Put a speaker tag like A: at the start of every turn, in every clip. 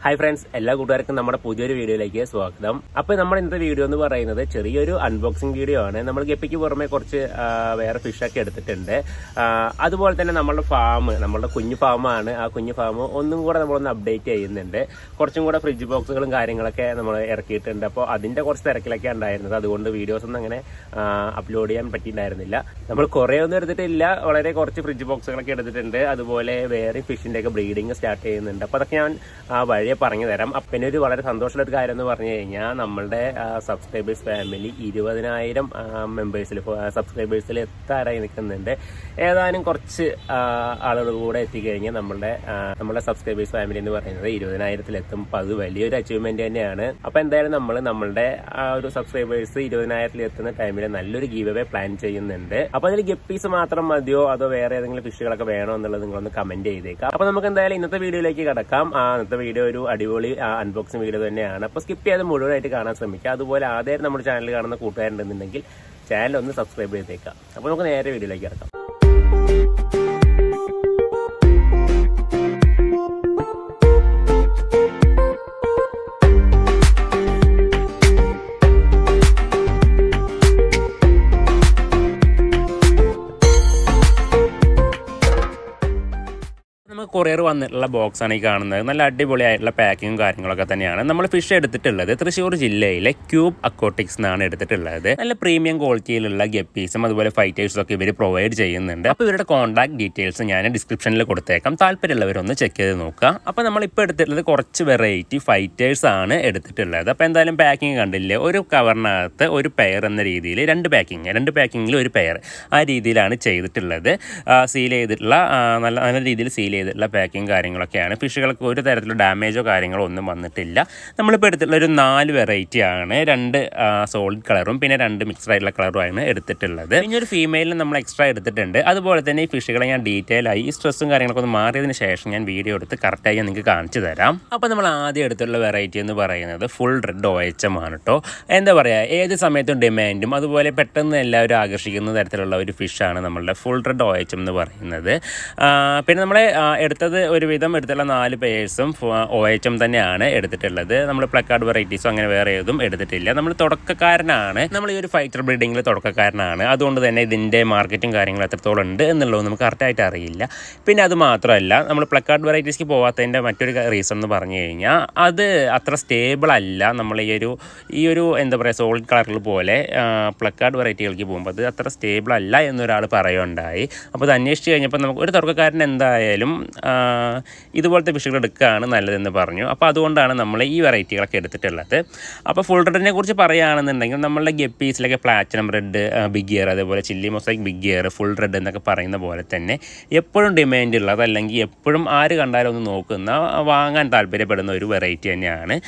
A: hi friends എല്ലാ കൂട്ടുകാർക്കും നമ്മുടെ പുതിയൊരു വീഡിയോയിലേക്ക് സ്വാഗതം അപ്പൊ നമ്മുടെ ഇന്നത്തെ വീഡിയോ എന്ന് പറയുന്നത് ചെറിയൊരു അൺബോക്സിംഗ് വീഡിയോ ആണ് നമ്മൾ ഗപ്പിക്ക് പുറമെ കുറച്ച് ആ, വേറെ ഫിഷൊക്കെ എടുത്തിട്ടുണ്ട് ആ, അതുപോലെ തന്നെ നമ്മുടെ ഫാം നമ്മുടെ കുഞ്ഞു ഫാമാണ് ആ കുഞ്ഞു ഫാം ഒന്നും കൂടെ നമ്മളൊന്ന് അപ്ഡേറ്റ് ചെയ്യുന്നുണ്ട് കുറച്ചും കൂടെ ഫ്രിഡ്ജ് ബോക്സുകളും കാര്യങ്ങളൊക്കെ നമ്മൾ ഇറക്കിയിട്ടുണ്ട് അപ്പോൾ അതിന്റെ കുറച്ച് തിരക്കിലൊക്കെ ഉണ്ടായിരുന്നത് അതുകൊണ്ട് വീഡിയോസ് ഒന്നും അങ്ങനെ അപ്ലോഡ് ചെയ്യാൻ പറ്റിയിട്ടുണ്ടായിരുന്നില്ല നമ്മൾ കുറേ ഒന്നും എടുത്തിട്ടില്ല വളരെ കുറച്ച് ഫ്രിഡ്ജ് ബോക്സുകളൊക്കെ എടുത്തിട്ടുണ്ട് അതുപോലെ വേറെ ഫിഷിന്റെ ഒക്കെ ബ്രീഡിങ് സ്റ്റാർട്ട് ചെയ്യുന്നുണ്ട് അപ്പൊ അതൊക്കെ ഞാൻ ആ, വഴിയെ പറഞ്ഞു തരാം അപ്പൊ പിന്നെ ഒരു വളരെ സന്തോഷമുള്ള ഒരു കാര്യം എന്ന് പറഞ്ഞു കഴിഞ്ഞാൽ നമ്മളുടെ സബ്സ്ക്രൈബേഴ്സ് ഫാമിലി ഇരുപതിനായിരം മെമ്പേഴ്സിൽ സബ്സ്ക്രൈബേഴ്സിൽ എത്താറായി നിൽക്കുന്നുണ്ട് ഏതാനും കുറച്ച് ആ, ആളുകൾ കൂടെ എത്തിക്കഴിഞ്ഞാൽ നമ്മളുടെ ആ, നമ്മുടെ സബ്സ്ക്രൈബേഴ്സ് ഫാമിലി എന്ന് പറയുന്നത് ഇരുപതിനായിരത്തിലെത്തും അപ്പൊ അത് വലിയൊരു അച്ചീവ്മെന്റ് തന്നെയാണ് അപ്പൊ എന്തായാലും നമ്മൾ നമ്മളുടെ ആ ഒരു സബ്സ്ക്രൈബേഴ്സ് ഇരുപതിനായിരത്തിൽ എത്തുന്ന ടൈമിൽ നല്ലൊരു ഗീവ് അവേ പ്ലാൻ ചെയ്യുന്നുണ്ട് അപ്പൊ അതിൽ ഗപ്പീസ് മാത്രം മതിയോ അതോ വേറെ ഏതെങ്കിലും ഫിഷുകളൊക്കെ വേണോ എന്നുള്ളത് നിങ്ങളൊന്ന് കമന്റ് ചെയ്തേക്കാം അപ്പൊ നമുക്ക് എന്തായാലും ഇന്നത്തെ വീഡിയോയിലേക്ക് കടക്കാം ആ ഇന്നത്തെ വീഡിയോ ഒരു അടിപൊളി അൺബോക്സിംഗ് വീഡിയോ തന്നെയാണ് അപ്പൊ സ്കിപ്പ് ചെയ്ത് മുഴുവനായിട്ട് കാണാൻ ശ്രമിക്കുക അതുപോലെ ആദ്യം നമ്മുടെ ചാനൽ കാണുന്ന കൂട്ടുകാരുണ്ടെന്നുണ്ടെങ്കിൽ ചാനൽ ഒന്ന് സബ്സ്ക്രൈബ് ചെയ്തേക്കാം അപ്പൊ നമുക്ക് നേരെ വീഡിയോയിലേക്ക് കടക്കാം നമുക്ക് കൊറിയർ വന്നിട്ടുള്ള ബോക്സ് ആണ് ഈ കാണുന്നത് നല്ല അടിപൊളിയായിട്ടുള്ള പാക്കിങ്ങും കാര്യങ്ങളൊക്കെ തന്നെയാണ് നമ്മൾ ഫിഷ് എടുത്തിട്ടുള്ളത് തൃശ്ശൂർ ജില്ലയിലെ ക്യൂബ് അക്കോട്ടിക്സ് എന്നാണ് എടുത്തിട്ടുള്ളത് നല്ല പ്രീമിയം ക്വാളിറ്റിയിലുള്ള ഗപ്പീസും അതുപോലെ ഫൈറ്റേഴ്സും ഒക്കെ ഇവർ പ്രൊവൈഡ് ചെയ്യുന്നുണ്ട് അപ്പോൾ ഇവരുടെ കോൺടാക്ട് ഡീറ്റെയിൽസ് ഞാൻ ഡിസ്ക്രിപ്ഷനിൽ കൊടുത്തേക്കാം താല്പര്യമുള്ളവരൊന്ന് ചെക്ക് ചെയ്ത് നോക്കുക അപ്പോൾ നമ്മളിപ്പോൾ എടുത്തിട്ടുള്ളത് കുറച്ച് വെറൈറ്റി ഫൈറ്റേഴ്സ് ആണ് എടുത്തിട്ടുള്ളത് അപ്പോൾ എന്തായാലും പാക്കിങ് കണ്ടില്ലേ ഒരു കവറിനകത്ത് ഒരു പെയർ എന്ന രീതിയിൽ രണ്ട് പാക്കിങ് രണ്ട് പാക്കിങ്ങിൽ ഒരു പെയർ ആ രീതിയിലാണ് ചെയ്തിട്ടുള്ളത് സീൽ ചെയ്തിട്ടുള്ള ആ, നല്ല നല്ല രീതിയിൽ സീൽ ചെയ്തിട്ടുള്ള പാക്കിങ് കാര്യങ്ങളൊക്കെയാണ് ഫിഷുകൾക്ക് ഒരു തരത്തിലുള്ള ഡാമേജോ കാര്യങ്ങളോ ഒന്നും വന്നിട്ടില്ല നമ്മളിപ്പോൾ എടുത്തിട്ടുള്ള ഒരു നാല് വെറൈറ്റി ആണ് രണ്ട് സോളിഡ് കളറും പിന്നെ രണ്ട് മിക്സ്ഡ് ആയിട്ടുള്ള കളറുമാണ് എടുത്തിട്ടുള്ളത് പിന്നെ ഒരു ഫീമെയിലിന് നമ്മൾ എക്സ്ട്രാ എടുത്തിട്ടുണ്ട് അതുപോലെ തന്നെ ഈ ഫിഷുകളെ ഞാൻ ഡീറ്റെയിൽ ആയി ഈ സ്ട്രെസ്സും കാര്യങ്ങളൊക്കെ ഒന്ന് മാറിയതിന് ശേഷം ഞാൻ വീഡിയോ എടുത്ത് കറക്റ്റായി ഞാൻ നിങ്ങൾക്ക് കാണിച്ചു തരാം അപ്പോൾ നമ്മൾ ആദ്യം എടുത്തിട്ടുള്ള വെറൈറ്റി എന്ന് പറയുന്നത് full red O H M ആണ് കേട്ടോ എന്താ പറയുക ഏത് സമയത്തും ഡിമാൻഡും അതുപോലെ പെട്ടെന്ന് എല്ലാവരും ആകർഷിക്കുന്ന തരത്തിലുള്ള ഒരു ഫിഷാണ് നമ്മളുടെ full red O H M എന്ന് പറയുന്നത് ആ, പിന്നെ നമ്മളെ ആ, എടുത്തത് ഒരുവിധം എടുത്തുള്ള നാല് പേഴ്സും ഒ എച്ച് എം തന്നെയാണ് എടുത്തിട്ടുള്ളത് നമ്മൾ പ്ലക്കാർഡ് വെറൈറ്റീസും അങ്ങനെ വേറെ ഏതും എടുത്തിട്ടില്ല നമ്മൾ തുടക്കക്കാരനാണ് നമ്മൾ ഈ ഒരു ഫൈറ്റർ ബ്രീഡിങ്ങിൽ തുടക്കക്കാരനാണ് അതുകൊണ്ട് തന്നെ ഇതിൻ്റെ മാർക്കറ്റും കാര്യങ്ങളും എത്രത്തോളം ഉണ്ട് എന്നുള്ളത് നമുക്ക് കറക്റ്റായിട്ട് അറിയില്ല പിന്നെ അത് മാത്രമല്ല നമ്മൾ പ്ലക്കാർഡ് വെറൈറ്റീസ്ക്ക് പോകാത്തതിൻ്റെ മറ്റൊരു റീസൺ എന്ന് പറഞ്ഞു കഴിഞ്ഞാൽ അത് അത്ര സ്റ്റേബിൾ അല്ല നമ്മൾ ഈ ഒരു ഈ ഒരു എന്താ പറയുക സോളിഡ് കളറിൽ പോലെ പ്ലക്കാർഡ് വെറൈറ്റികൾക്ക് പോകുമ്പോൾ അത് അത്ര സ്റ്റേബിൾ അല്ല എന്നൊരാൾ പറയുകയുണ്ടായി അപ്പോൾ അത് അന്വേഷിച്ച് കഴിഞ്ഞപ്പോൾ നമുക്ക് ഒരു തുടക്കക്കാരൻ എന്തായാലും ആ, ഇതുപോലത്തെ ഫിഷുകൾ എടുക്കുകയാണ് നല്ലതെന്ന് പറഞ്ഞു അപ്പോൾ അതുകൊണ്ടാണ് നമ്മൾ ഈ വെറൈറ്റികളൊക്കെ എടുത്തിട്ടുള്ളത് അപ്പോൾ ഫുൾ റെഡിനെ കുറിച്ച് പറയുകയാണെന്നുണ്ടെങ്കിൽ നമ്മളുടെ ഗപ്പീസിലൊക്കെ പ്ലാറ്റിനം റെഡ് ബിഗ് ഇയർ അതേപോലെ chilli mosaic big ear full red എന്നൊക്കെ പറയുന്ന പോലെ തന്നെ എപ്പോഴും ഡിമാൻഡ് ഉള്ളത് അല്ലെങ്കിൽ എപ്പോഴും ആര് കണ്ടാലും ഒന്ന് നോക്കുന്ന വാങ്ങാൻ താല്പര്യപ്പെടുന്ന ഒരു വെറൈറ്റി തന്നെയാണ്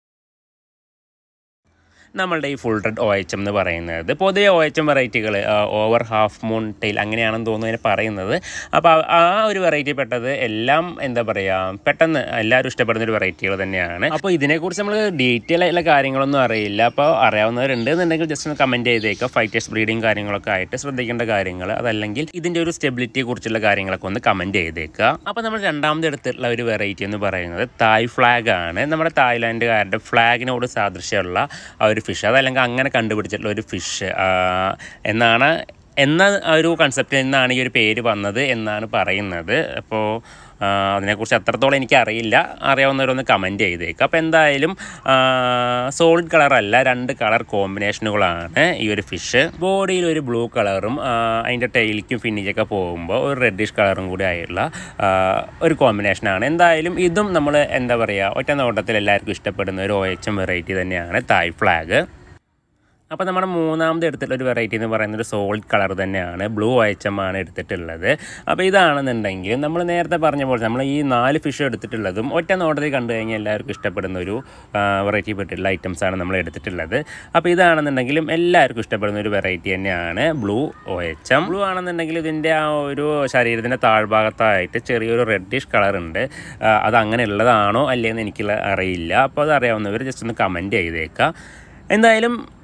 A: നമ്മളുടെ ഈ full red O H M എന്ന് പറയുന്നത് പൊതുവെ ഒ എച്ച് എം വെറൈറ്റികൾ ഓവർ ഹാഫ് മൂൺ ടെയിൽ അങ്ങനെയാണെന്ന് തോന്നുന്നു ഇതിനെ പറയുന്നത് അപ്പോൾ ആ ആ ഒരു വെറൈറ്റി പെട്ടത് എല്ലാം എന്താ പറയുക പെട്ടെന്ന് എല്ലാവരും ഇഷ്ടപ്പെടുന്ന ഒരു വെറൈറ്റികൾ തന്നെയാണ് അപ്പോൾ ഇതിനെക്കുറിച്ച് നമ്മൾ ഡീറ്റെയിൽ ആയിട്ടുള്ള കാര്യങ്ങളൊന്നും അറിയില്ല അപ്പോൾ അറിയാവുന്നവരുണ്ട് എന്നുണ്ടെങ്കിൽ ജസ്റ്റ് ഒന്ന് കമൻറ്റ് ചെയ്തേക്കുക ഫൈറ്റേഴ്സ് ബ്രീഡിങ് കാര്യങ്ങളൊക്കെ ആയിട്ട് ശ്രദ്ധിക്കേണ്ട കാര്യങ്ങൾ അതല്ലെങ്കിൽ ഇതിൻ്റെ ഒരു സ്റ്റെബിലിറ്റിയെ കുറിച്ചുള്ള കാര്യങ്ങളൊക്കെ ഒന്ന് കമൻറ്റ് ചെയ്തേക്കുക അപ്പോൾ നമ്മൾ രണ്ടാമത് എടുത്തിട്ടുള്ള ഒരു വെറൈറ്റി എന്ന് പറയുന്നത് തായ് ഫ്ലാഗ് ആണ് നമ്മുടെ തായ്ലാൻഡുകാരുടെ ഫ്ലാഗിനോട് സാദൃശ്യമുള്ള ആ ഒരു ഫിഷ് അതല്ലെങ്കിൽ അങ്ങനെ കണ്ടുപിടിച്ചിട്ടുള്ള ഒരു ഫിഷ് എന്നാണ് എന്ന ഒരു കൺസെപ്റ്റിൽ നിന്നാണ് ഈ ഒരു പേര് വന്നത് എന്നാണ് പറയുന്നത് അപ്പോൾ ആ, അതിനെക്കുറിച്ച് എത്രത്തോളം എനിക്ക് അറിയില്ല അറിയാവുന്നവരൊന്ന് കമൻറ്റ് ചെയ്തേക്കുക അപ്പോൾ എന്തായാലും സോളിഡ് കളറല്ല രണ്ട് കളർ കോമ്പിനേഷനുകളാണ് ഈ ഒരു ഫിഷ് ബോഡിയിൽ ഒരു ബ്ലൂ കളറും അതിൻ്റെ ടൈലിക്കും ഫിന്നിക്കൊക്കെ പോകുമ്പോൾ ഒരു റെഡിഷ് കളറും കൂടി ആയിട്ടുള്ള ആ, ഒരു കോമ്പിനേഷനാണ് എന്തായാലും ഇതും നമ്മൾ എന്താ പറയുക ഒറ്റ നോട്ടത്തിൽ എല്ലാവർക്കും ഇഷ്ടപ്പെടുന്ന ഒരു ഒ എച്ച് എം വെറൈറ്റി തന്നെയാണ് തായ് ഫ്ലാഗ് അപ്പോൾ നമ്മുടെ മൂന്നാമത് എടുത്തിട്ടുള്ള ഒരു വെറൈറ്റി എന്ന് പറയുന്നത് ഒരു സോളിഡ് കളർ തന്നെയാണ് ബ്ലൂ ആണ് എടുത്തിട്ടുള്ളത് അപ്പോൾ ഇതാണെന്നുണ്ടെങ്കിൽ നമ്മൾ നേരത്തെ പറഞ്ഞ പോലെ നമ്മൾ ഈ നാല് ഫിഷ് എടുത്തിട്ടുള്ളതും ഒറ്റ നോട്ടത്തിൽ കണ്ടു കഴിഞ്ഞാൽ എല്ലാവർക്കും ഇഷ്ടപ്പെടുന്ന ഒരു വെറൈറ്റി പെട്ടിട്ടുള്ള ഐറ്റംസ് ആണ് നമ്മൾ എടുത്തിട്ടുള്ളത് അപ്പോൾ ഇതാണെന്നുണ്ടെങ്കിലും എല്ലാവർക്കും ഇഷ്ടപ്പെടുന്ന ഒരു വെറൈറ്റി തന്നെയാണ് blue O H M blue ആണെന്നുണ്ടെങ്കിൽ ഇതിൻ്റെ ആ ഒരു ശരീരത്തിൻ്റെ താഴ്ഭാഗത്തായിട്ട് ചെറിയൊരു റെഡിഷ് കളർ ഉണ്ട് ആ, അത് അങ്ങനെ ഉള്ളതാണോ അല്ലേന്ന് എനിക്ക് അറിയില്ല അപ്പോൾ അത് അറിയാവുന്നവർ ജസ്റ്റ് ഒന്ന് കമൻറ്റ് ചെയ്തേക്കുക എന്തായാലും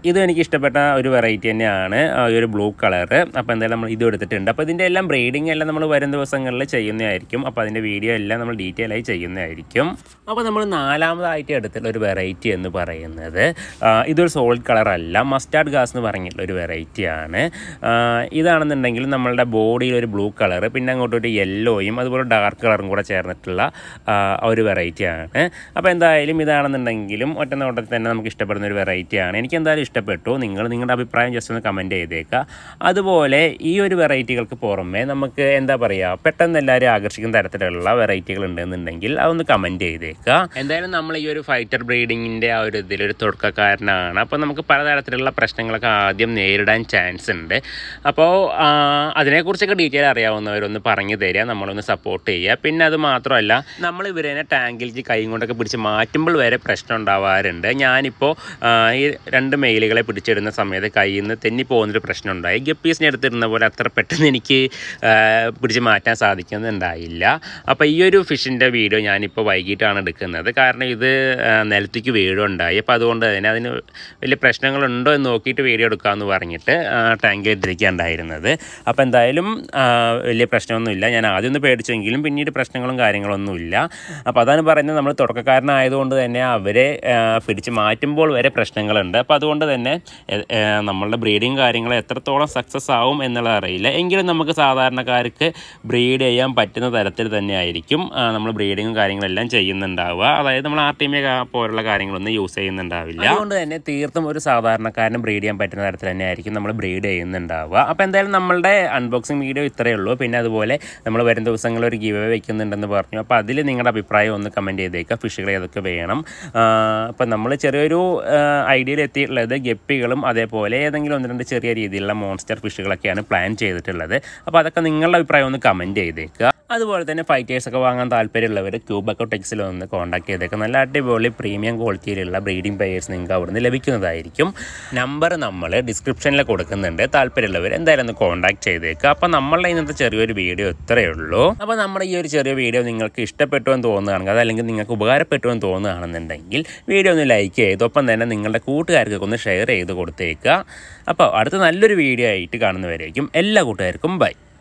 A: ഇത് എനിക്ക് ഇഷ്ടപ്പെട്ട ഒരു വെറൈറ്റി തന്നെയാണ് ആ ഈ ഒരു ബ്ലൂ കളറ് അപ്പോൾ എന്തായാലും നമ്മൾ ഇത് എടുത്തിട്ടുണ്ട് അപ്പോൾ ഇതിൻ്റെ എല്ലാം ബ്രീഡിംഗ് എല്ലാം നമ്മൾ വരും ദിവസങ്ങളിൽ ചെയ്യുന്നതായിരിക്കും അപ്പോൾ അതിൻ്റെ വീഡിയോ എല്ലാം നമ്മൾ ഡീറ്റെയിൽ ആയി ചെയ്യുന്നതായിരിക്കും അപ്പോൾ നമ്മൾ നാലാമതായിട്ട് എടുത്തിട്ടുള്ള ഒരു വെറൈറ്റി എന്ന് പറയുന്നത് ആ, ഇതൊരു സോളിഡ് കളറല്ല മസ്റ്റാർഡ് ഗാസ് എന്ന് പറഞ്ഞിട്ടുള്ള ഒരു വെറൈറ്റിയാണ് ഇതാണെന്നുണ്ടെങ്കിൽ നമ്മളുടെ ബോഡിയിൽ ഒരു ബ്ലൂ കളർ പിന്നെ അങ്ങോട്ട് ഒരു യെല്ലോയും അതുപോലെ ഡാർക്ക് കളറും കൂടെ ചേർന്നിട്ടുള്ള ആ, ഒരു വെറൈറ്റിയാണ് അപ്പോൾ എന്തായാലും ഇതാണെന്നുണ്ടെങ്കിലും ഒറ്റ നോട്ടത്തിൽ തന്നെ നമുക്ക് ഇഷ്ടപ്പെടുന്ന ഒരു വെറൈറ്റിയാണ് എനിക്ക് എന്തായാലും ഇഷ്ടപ്പെട്ടു നിങ്ങൾ നിങ്ങളുടെ അഭിപ്രായം ജസ്റ്റ് ഒന്ന് കമൻറ്റ് ചെയ്തേക്കുക അതുപോലെ ഈ ഒരു വെറൈറ്റികൾക്ക് പുറമെ നമുക്ക് എന്താ പറയുക പെട്ടെന്ന് എല്ലാവരും ആകർഷിക്കുന്ന തരത്തിലുള്ള വെറൈറ്റികൾ ഉണ്ടെന്നുണ്ടെങ്കിൽ അതൊന്ന് കമൻറ്റ് ചെയ്തേക്കുക എന്തായാലും നമ്മൾ ഈ ഒരു ഫൈറ്റർ ബ്രീഡിങ്ങിൻ്റെ ആ ഒരു ഇതിലൊരു തുടക്കക്കാരനാണ് അപ്പോൾ നമുക്ക് പലതരത്തിലുള്ള പ്രശ്നങ്ങളൊക്കെ ആദ്യം നേരിടാൻ ചാൻസ് ഉണ്ട് അപ്പോൾ ആ, അതിനെക്കുറിച്ചൊക്കെ ഡീറ്റെയിൽ അറിയാവുന്നവരൊന്ന് പറഞ്ഞു തരിക നമ്മളൊന്ന് സപ്പോർട്ട് ചെയ്യുക പിന്നെ അത് മാത്രമല്ല നമ്മൾ ഇവരെ ടാങ്കിലേക്ക് കൈ കൊണ്ടൊക്കെ പിടിച്ച് മാറ്റുമ്പോൾ വരെ പ്രശ്നം ഉണ്ടാവാറുണ്ട് ഞാനിപ്പോൾ ആ, ഈ രണ്ട് മെയിലുകളെ പിടിച്ചിടുന്ന സമയത്ത് കയ്യിൽ നിന്ന് തെന്നി പോകുന്നൊരു പ്രശ്നം ഉണ്ടായി ഗപ്പീസിനെ എടുത്തിരുന്ന പോലെ അത്ര പെട്ടെന്ന് എനിക്ക് ആ, പിടിച്ച് മാറ്റാൻ സാധിക്കുന്നുണ്ടായില്ല അപ്പോൾ ഈ ഒരു ഫിഷിൻ്റെ വീഡിയോ ഞാനിപ്പോൾ വൈകിട്ടാണ് എടുക്കുന്നത് കാരണം ഇത് ആ, നിലത്തേക്ക് വീഴുണ്ടായി അപ്പോൾ അതുകൊണ്ട് തന്നെ അതിന് വലിയ പ്രശ്നങ്ങളുണ്ടോ എന്ന് നോക്കിയിട്ട് വീഡിയോ എടുക്കാമെന്ന് പറഞ്ഞിട്ട് ടാങ്കിൽ ഇട്ടിരിക്കുകയുണ്ടായിരുന്നത് അപ്പോൾ എന്തായാലും ആ, വലിയ പ്രശ്നമൊന്നുമില്ല ഞാൻ ആദ്യം ഒന്ന് പേടിച്ചെങ്കിലും പിന്നീട് പ്രശ്നങ്ങളും കാര്യങ്ങളൊന്നുമില്ല അപ്പോൾ അതാണ് പറയുന്നത് നമ്മൾ തുടക്കക്കാരനായതുകൊണ്ട് തന്നെ അവരെ ആ, പിടിച്ച് മാറ്റുമ്പോൾ വരെ പ്രശ്നങ്ങളുണ്ട് അപ്പോൾ അതുകൊണ്ട് തന്നെ എ- ഏ, നമ്മളുടെ ബ്രീഡിങ് കാര്യങ്ങൾ എത്രത്തോളം സക്സസ് ആവും എന്നുള്ളത് അറിയില്ല എങ്കിലും നമുക്ക് സാധാരണക്കാർക്ക് ബ്രീഡ് ചെയ്യാൻ പറ്റുന്ന തരത്തിൽ തന്നെ ആയിരിക്കും ആ, നമ്മൾ ബ്രീഡിങ്ങും കാര്യങ്ങളെല്ലാം ചെയ്യുന്നുണ്ടാവുക അതായത് നമ്മൾ ആർട്ടിമിയ പോലുള്ള കാര്യങ്ങളൊന്നും യൂസ് ചെയ്യുന്നുണ്ടാവില്ല അതുകൊണ്ട് തന്നെ തീർത്തും ഒരു സാധാരണക്കാരന് ബ്രീഡ് ചെയ്യാൻ പറ്റുന്ന തരത്തിൽ തന്നെ ആയിരിക്കും നമ്മൾ ബ്രീഡ് ചെയ്യുന്നുണ്ടാവുക അപ്പോൾ എന്തായാലും നമ്മളുടെ അൺബോക്സിങ് വീഡിയോ ഇത്രയേ ഉള്ളൂ പിന്നെ അതുപോലെ നമ്മൾ വരും ദിവസങ്ങളിൽ ഒരു ഗീവ് വെക്കുന്നുണ്ടെന്ന് പറഞ്ഞു അപ്പോൾ അതിൽ നിങ്ങളുടെ അഭിപ്രായം ഒന്ന് കമൻറ്റ് ചെയ്തേക്കുക ഫിഷുകൾ ഏതൊക്കെ വേണം അപ്പോൾ നമ്മൾ ചെറിയൊരു ഐഡിയയിൽ എത്തിയിട്ടുള്ളത് ഗപ്പികളും അതേപോലെ ഏതെങ്കിലും ഒന്ന് രണ്ട് ചെറിയ രീതിയിലുള്ള മോൺസ്റ്റർ ഫിഷുകളൊക്കെയാണ് പ്ലാൻ ചെയ്തിട്ടുള്ളത് അപ്പോൾ അതൊക്കെ നിങ്ങളുടെ അഭിപ്രായം ഒന്ന് കമൻറ്റ് ചെയ്തേക്കുക അതുപോലെ തന്നെ ഫൈറ്റേഴ്സ് ഒക്കെ വാങ്ങാൻ താല്പര്യമുള്ളവർ ക്യൂബക്കോ ടെക്സിൽ ഒന്ന് കോൺടാക്ട് ചെയ്തേക്കുക നല്ല അടിപൊളി പ്രീമിയം ക്വാളിറ്റിയിലുള്ള ബ്രീഡിംഗ് പെയേഴ്സ് നിങ്ങൾക്ക് അവിടുന്ന് ലഭിക്കുന്നതായിരിക്കും നമ്പർ നമ്മൾ ഡിസ്ക്രിപ്ഷനിൽ കൊടുക്കുന്നുണ്ട് താല്പര്യമുള്ളവർ എന്തായാലും ഒന്ന് കോൺടാക്ട് ചെയ്തേക്കുക അപ്പോൾ നമ്മളുടെ ഇന്നത്തെ ചെറിയൊരു വീഡിയോ ഇത്രയേ ഉള്ളൂ അപ്പോൾ നമ്മുടെ ഈ ഒരു ചെറിയ വീഡിയോ നിങ്ങൾക്ക് ഇഷ്ടപ്പെട്ടു എന്ന് തോന്നുകയാണെങ്കിൽ അതല്ലെങ്കിൽ നിങ്ങൾക്ക് ഉപകാരപ്പെട്ടു എന്ന് തോന്നുകയാണെന്നുണ്ടെങ്കിൽ വീഡിയോ ഒന്ന് ലൈക്ക് ചെയ്തു ഒപ്പം തന്നെ നിങ്ങളുടെ കൂട്ടുകാർക്കൊക്കെ ഒന്ന് ഷെയർ ചെയ്ത് കൊടുത്തേക്കുക അപ്പോൾ അടുത്ത നല്ലൊരു വീഡിയോ ആയിട്ട് കാണുന്നവരായിരിക്കും എല്ലാ കൂട്ടുകാർക്കും ബൈ